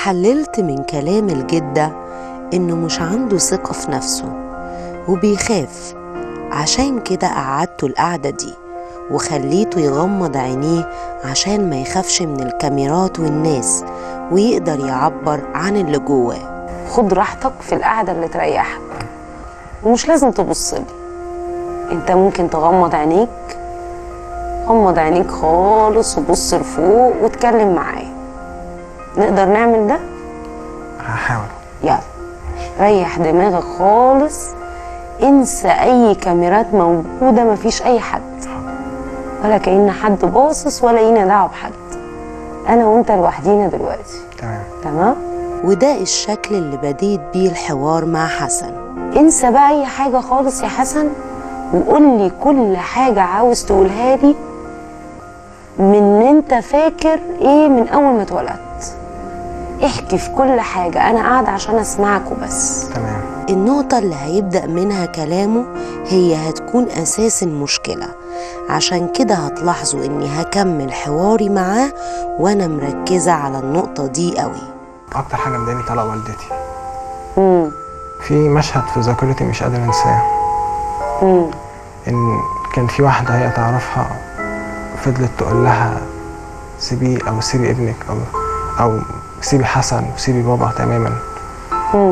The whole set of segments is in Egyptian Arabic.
حللت من كلام الجدة إنه مش عنده ثقة في نفسه وبيخاف عشان كده قعدته القعدة دي وخليته يغمض عينيه عشان ما يخافش من الكاميرات والناس ويقدر يعبر عن اللي جواه خد راحتك في القعده اللي تريحك ومش لازم تبص لي انت ممكن تغمض عينيك غمض عينيك خالص وبص لفوق واتكلم معايا نقدر نعمل ده هحاول يلا ريح دماغك خالص انسى اي كاميرات موجوده مفيش اي حد ولا كأن حد باصص ولا لينا دعوه بحد انا وانت لوحدينا دلوقتي تمام تمام وده الشكل اللي بديت بيه الحوار مع حسن انسى بقى اي حاجه خالص يا حسن وقول لي كل حاجه عاوز تقولها لي من انت فاكر ايه من اول ما اتولدت احكي في كل حاجه انا قاعده عشان اسمعك وبس تمام النقطة اللي هيبدأ منها كلامه هي هتكون أساس المشكلة عشان كده هتلاحظوا إني هكمل حواري معاه وأنا مركزة على النقطة دي قوي اكتر حاجه مضايقني طلاق والدتي امم في مشهد في ذاكرتي مش قادر انساه امم ان كان في واحده هي تعرفها فضلت تقول لها سيبيه او سيبي ابنك او او سيبي حسن وسيبي بابا تماما امم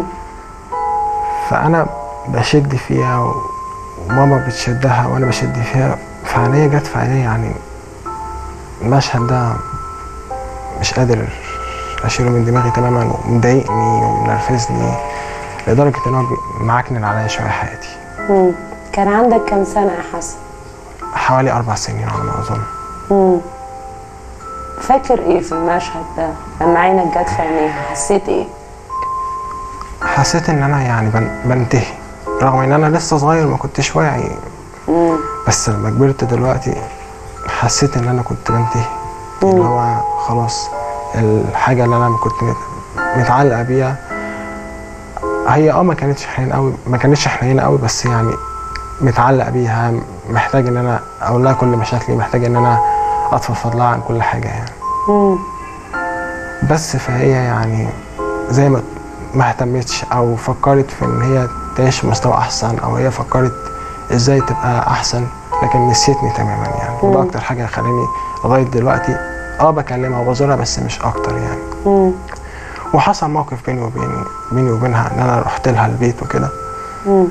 فانا بشد فيها و- وماما بتشدها وانا بشد فيها فعليا جت في عينيا يعني المشهد ده مش قادر اشيله من دماغي تماما ومضايقني ومنرفزني لدرجه ان هو بي- معكنن عليا شويه حياتي امم كان عندك كام سنه يا حسن حوالي اربع سنين على ما اظن امم فاكر ايه في المشهد ده لما عينك جت في عينيها حسيت ايه حسيت ان انا يعني بن- بنتهي رغم ان انا لسه صغير ما كنتش واعي امم بس لما كبرت دلوقتي حسيت ان انا كنت بنتهي اللي هو خلاص الحاجه اللي انا كنت مت- متعلقه بيها هي اه ما كانتش حنين قوي ما كانتش حنينه قوي بس يعني متعلق بيها محتاج ان انا اقول لها كل مشاكلي محتاج ان انا اتفضفض لها عن كل حاجه يعني امم بس فهي يعني زي ما ما اهتمتش او فكرت في ان هي تعيش في مستوى احسن او هي فكرت ازاي تبقى احسن لكن نسيتني تماما يعني وده اكتر حاجه خلاني لغايه دلوقتي اه بكلمها وبزورها بس مش اكتر يعني امم وحصل موقف بيني وبيني بيني وبينها ان انا رحت لها البيت وكده امم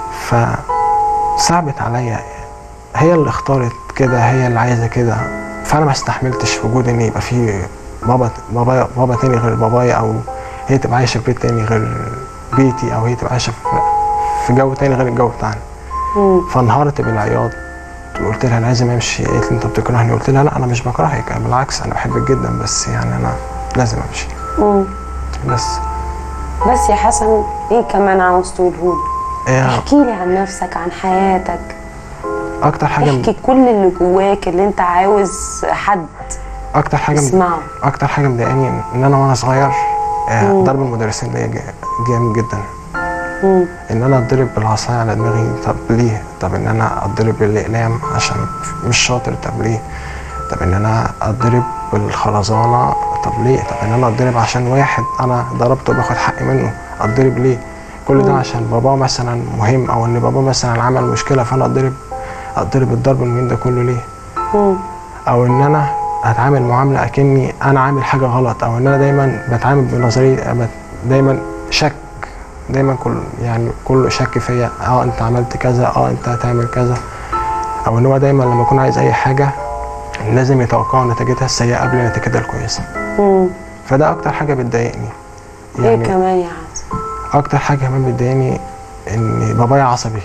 فصعبت عليا هي اللي اختارت كده هي اللي عايزه كده فانا ما استحملتش وجود ان يبقى في بابا بابا بابا تاني غير بابايا او هي تبقى عايشه في بيت تاني غير بيتي او هي تبقى عايشه في في جو تاني غير الجو بتاعنا امم فانهارت بالعياط وقلت لها انا لازم امشي قالت لي انت بتكرهني قلت لها لا انا مش بكرهك بالعكس انا بحبك جدا بس يعني انا لازم امشي امم بس بس يا حسن ايه كمان عاوز تقوله لي إيه احكي لي عن نفسك عن حياتك اكتر حاجه احكي كل اللي جواك اللي انت عاوز حد اكتر حاجه يسمعه اكتر حاجه مضايقاني ان انا وانا صغير آه، ضرب المدرسين ليا جا- جامد جدا امم ان انا اتضرب بالعصايه على دماغي طب ليه طب ان انا اتضرب بالاقلام عشان مش شاطر طب ليه طب ان انا اتضرب بالخرزانه طب ليه طب ان انا اتضرب عشان واحد انا ضربته باخد حقي منه اتضرب ليه كل ده عشان باباه مثلا مهم او ان باباه مثلا عمل مشكله فانا اتضرب اتضرب الضرب المهم ده كله ليه امم او ان انا هتعامل معامله اكني انا عامل حاجه غلط او ان انا دايما بتعامل بنظريه بت- دايما شك دايما كل يعني كله شك فيا اه انت عملت كذا اه انت هتعمل كذا او ان هو دايما لما يكون عايز اي حاجه لازم يتوقعوا نتيجتها السيئه قبل نتيجتها الكويسه امم فده اكتر حاجه بتضايقني ايه كمان يا حسن اكتر حاجه كمان بتضايقني ان بابايا عصبي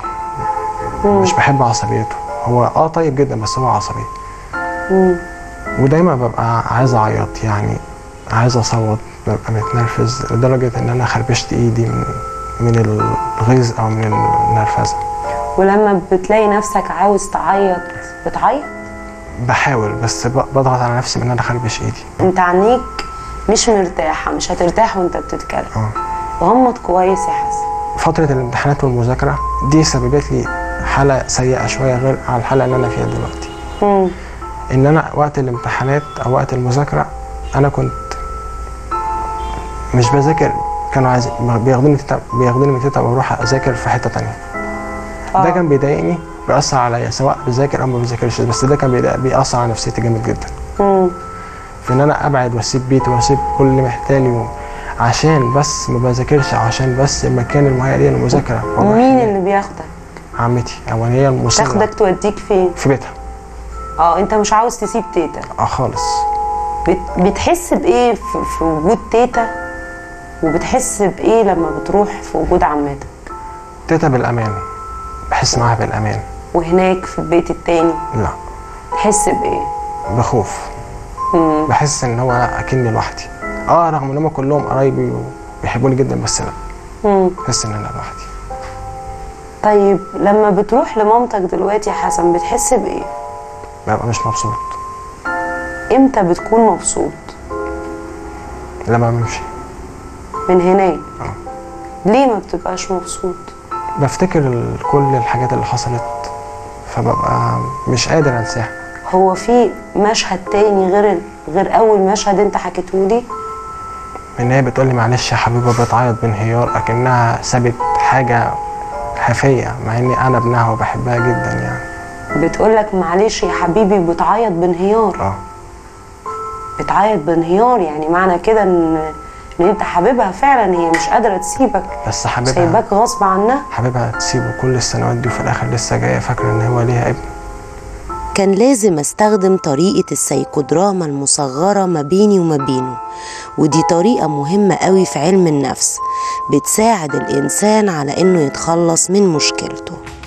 مش بحب عصبيته هو اه طيب جدا بس هو عصبي امم ودايما ببقى عايز اعيط يعني عايز اصوت ببقى متنرفز لدرجه ان انا خربشت ايدي من من الغيظ او من النرفزه ولما بتلاقي نفسك عاوز تعيط بتعيط بحاول بس ب- بضغط على نفسي بان انا اخربش ايدي انت عينيك مش مرتاحه مش هترتاح وانت بتتكلم اه غمض كويس يا حسن فتره الامتحانات والمذاكره دي سببت لي حاله سيئه شويه غير على الحاله اللي انا فيها دلوقتي امم ان انا وقت الامتحانات او وقت المذاكره انا كنت مش بذاكر كانوا عايز بياخدوني تيتا بياخدوني من تيتا بروح اذاكر في حته تانية آه. ده كان بيضايقني بيأثر عليا سواء بذاكر او ما بذاكرش بس ده كان بيضايق- بيأثر على نفسيتي جامد جدا مم. في ان انا ابعد واسيب بيتي واسيب كل محتالي و... عشان بس ما بذاكرش او عشان بس المكان المهيأ لي للمذاكره وأروح مين هناك. اللي بياخدك عمتي او هي المصيبه تاخدك توديك فين في بيتها اه انت مش عاوز تسيب تيتا اه خالص بت... بتحس بايه في... في وجود تيتا وبتحس بايه لما بتروح في وجود عمتك تيتا بالامان بحس معاها بالامان وهناك في البيت التاني لا تحس بايه بخوف مم. بحس ان هو اكني لوحدي اه رغم ان هم كلهم قرايبي وبيحبوني جدا بس لا مم. بحس ان انا لوحدي طيب لما بتروح لمامتك دلوقتي يا حسن بتحس بايه ببقى مش مبسوط امتى بتكون مبسوط لما بمشي من هناك آه. ليه ما بتبقاش مبسوط بفتكر ال- كل الحاجات اللي حصلت فببقى مش قادر انساها هو في مشهد تاني غير غير اول مشهد انت حكيته لي ان هي بتقول لي معلش يا حبيبه بتعيط بانهيار اكنها سابت حاجه خفيه مع اني انا ابنها وبحبها جدا يعني بتقول لك معلش يا حبيبي بتعيط بانهيار اه بتعيط بانهيار يعني معنى كده ان ان انت حبيبها فعلا هي مش قادره تسيبك بس حبيبها سايباك غصب عنها حبيبها تسيبه كل السنوات دي وفي الاخر لسه جايه فاكره ان هو ليها ابن كان لازم استخدم طريقة السيكودراما المصغرة ما بيني وما بينه ودي طريقة مهمة قوي في علم النفس بتساعد الإنسان على إنه يتخلص من مشكلته